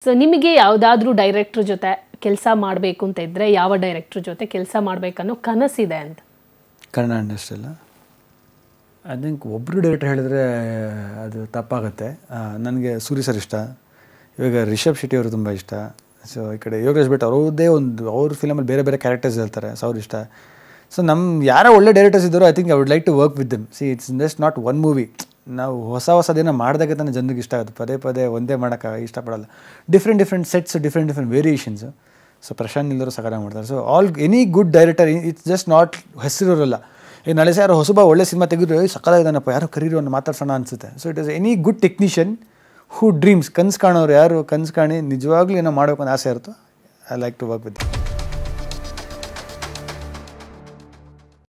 so ನಿಮಗೆ ಯಾವುದಾದ್ರೂ director ಜೊತೆ ಕೆಲಸ ಮಾಡಬೇಕು ಅಂತ ಇದ್ದರೆ ಯಾವ ಡೈರೆಕ್ಟ್ರ್ ಜೊತೆ ಕೆಲಸ ಮಾಡಬೇಕನ್ನೋ ಕನಸಿದೆ ಅಂತ ಕನ್ನಡ ಇಂಡಸ್ಟ್ರಿಯಲ್ಲ ಐ ಥಿಂಕ್ ಒಬ್ಬರು ಡೈರೆಕ್ಟರ್ ಹೇಳಿದ್ರೆ ಅದು ತಪ್ಪಾಗುತ್ತೆ ನನಗೆ ಸೂರಿ ಸರ್ ಇಷ್ಟ ಇವಾಗ ರಿಷಬ್ ಶೆಟ್ಟಿ ಅವರು ತುಂಬ ಇಷ್ಟ ಸೊ ಈ ಕಡೆ ಯೋಗೇಶ್ ಭಟ್ ಅವ್ರದ್ದೇ ಒಂದು ಅವ್ರ ಫಿಲಮಲ್ಲಿ ಬೇರೆ ಬೇರೆ ಕ್ಯಾರೆಕ್ಟರ್ಸ್ ಹೇಳ್ತಾರೆ ಸೊ ಅವ್ರು ಇಷ್ಟ ಸೊ ನಮ್ಮ ಯಾರೋ ಒಳ್ಳೆ ಡೈರೆಕ್ಟರ್ಸ್ ಇದ್ದರು I think I would like to work with them see it's just not one movie ನಾವು ಹೊಸ ಹೊಸದೇನೋ ಮಾಡಿದಾಗ ತಾನೇ ಜನರಿಗೆ ಇಷ್ಟ ಆಗುತ್ತೆ ಪದೇ ಪದೇ ಒಂದೇ ಮಾಡೋಕ್ಕೆ ಇಷ್ಟಪಡಲ್ಲ different different sets different different variations so Prashanth ನಿಲ್ಲರು ಸಕಾಲ ಮಾಡ್ತಾರೆ so all any good director it's just not ಹೆಸರಿರೋಲ್ಲ ಈಗ ನಾಳೆ ಸಹ ಯಾರೋ ಹೊಸಬ ಒಳ್ಳೆ ಸಿನಿಮಾ ತೆಗೆದ್ರು ಸಕಾಲಾಗಿದ್ದಾನಪ್ಪ ಯಾರೋ ಕರೀರು ಅನ್ನೋ ಮಾತಾಡ್ಸೋಣ ಅನಿಸುತ್ತೆ so it is any good technician who dreams ಕನ್ಸು ಕಾಣೋರು ಯಾರು ಕನ್ಸು ಕಾಣಿ ನಿಜವಾಗ್ಲೂ ಏನೋ ಮಾಡಬೇಕು ಅಂತ ಆಸೆ ಇರುತ್ತೋ I like to work with